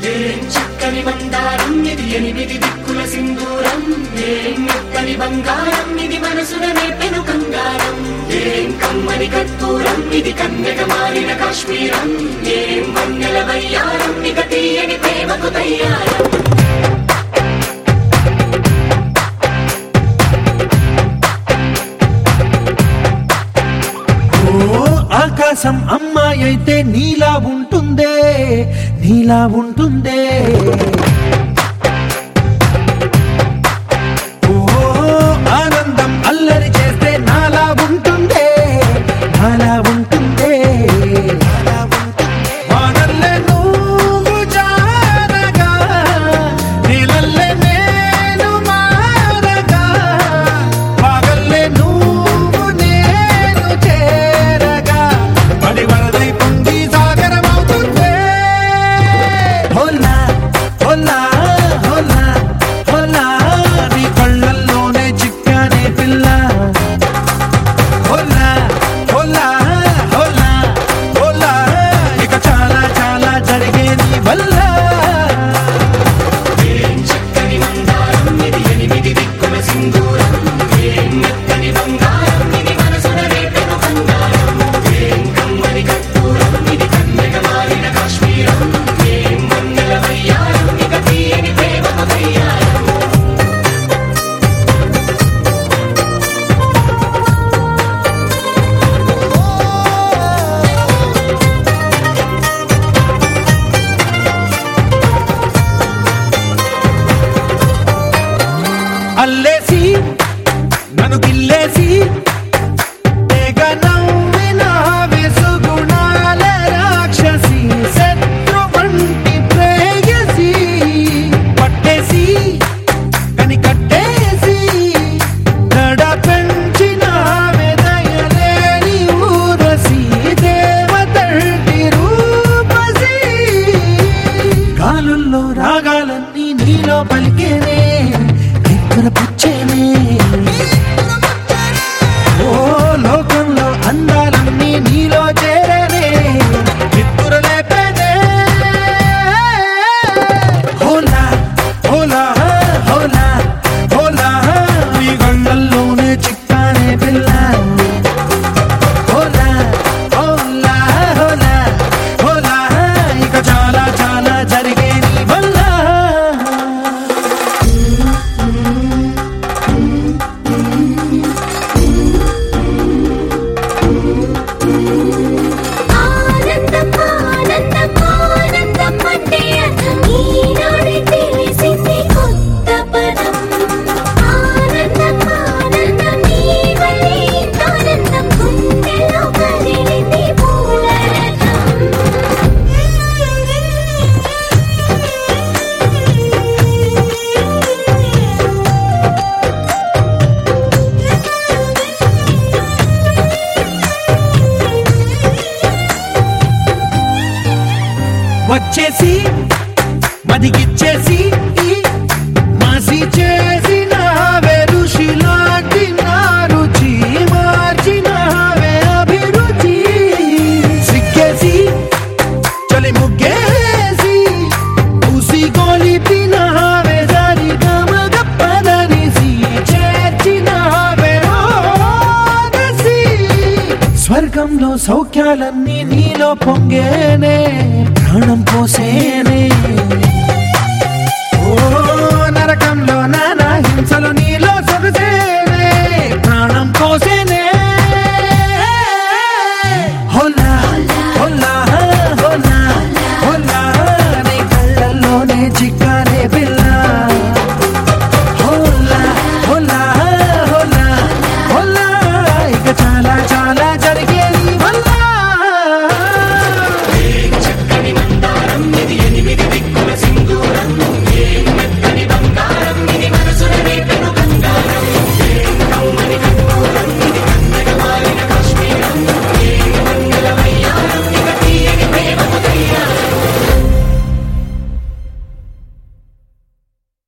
ఏం చక్కని మందారం ఇది ఎనిమిది దిక్కుల సింధూరం ఏం మెత్తని బంగారం ఇది మనసున నేపెను కంగారం ఏం కమ్మని కర్పూరం ఇది కన్యక మారిన కాశ్మీరం ఏం వన్నెల వయ్యారం ఇక తీయని ప్రేమకు తయ్యారం ఓ ఆకాశం అమ్మాయి అయితే నీలా ఉంటుందే నీలా ఉంటుందే ఓ ఆనందం అల్లరి చేస్తే నాలా ఉంటుందే నాలా ఉంటుందే వానల్లే నువ్వు జారగా నీలల్లే నేను మారగా పగల్లే నువ్వు నేను చేరగా పడి వరదై పొంగి సాగరమవుతుందే హోలా హోలా హోలా హోలా నీ కళ్ళల్లోనే చిక్కానే పిల్ల హోలా హోలా హోలా హోలా ఇక చాలా చాలా జరిగే నీ వల్ల ఏం చక్కని మందారం ఇది ఎనిమిది దిక్కుల సింధూరం ఏం మెత్తని బంగారం ఇది మనసున రేపెను కంగారం ఏం కమ్మని కర్పూరం ఇది కన్యక మారిన కాశ్మీరం ఏం వన్నెల వయ్యారం ఇక తీయని ప్రేమకు తయ్యారం అల్లేసి నన్ను గిల్లేసి తెగ నవ్విన వెసుగుణాల రాక్షసి శత్రు వంటి ప్రేయసి పట్టేసి కని కట్టేసి నడ పెంచిన వెదయలేని ఊరసి దేవతంటి రూపసి గాలుల్లో రాగాలన్నీ నీలో పలికేనే నిద్ర పుచ్చేనే ఓ లోకంలో అందాలన్నీ నీలో చేరనే నిద్ర లేపేనే హోలా హోలా హోలా హోలా నీ గంగల్లోనే చిక్కానే పిల్ల హోలా హోలా హోలా హోలా ఇక చాలా చాలా జరిగే నీ వల్ల ఆనందం ఆనందం ఆనందం అంటే అర్థం ఈనాడే తెలిసింది కొత్త పదం ఆనందం ఆనందం నీ వల్లే ఇంత ఆనందం గుండెలో కదిలింది పూలరథం వచ్చేసి మదిగిచ్చేసి మాసి చేసిన ఋషిలాంటి నా రుచి మార్చినావే అభిరుచి సిగ్గేసి చలి ముగ్గేసి ఉసి గొలిపినావే సరి గమగ పదనిసి చేర్చినావే ఓదసి స్వర్గంలో సౌఖ్యాలన్నీ నీలో పొంగేనే ప్రాణం పోసేనే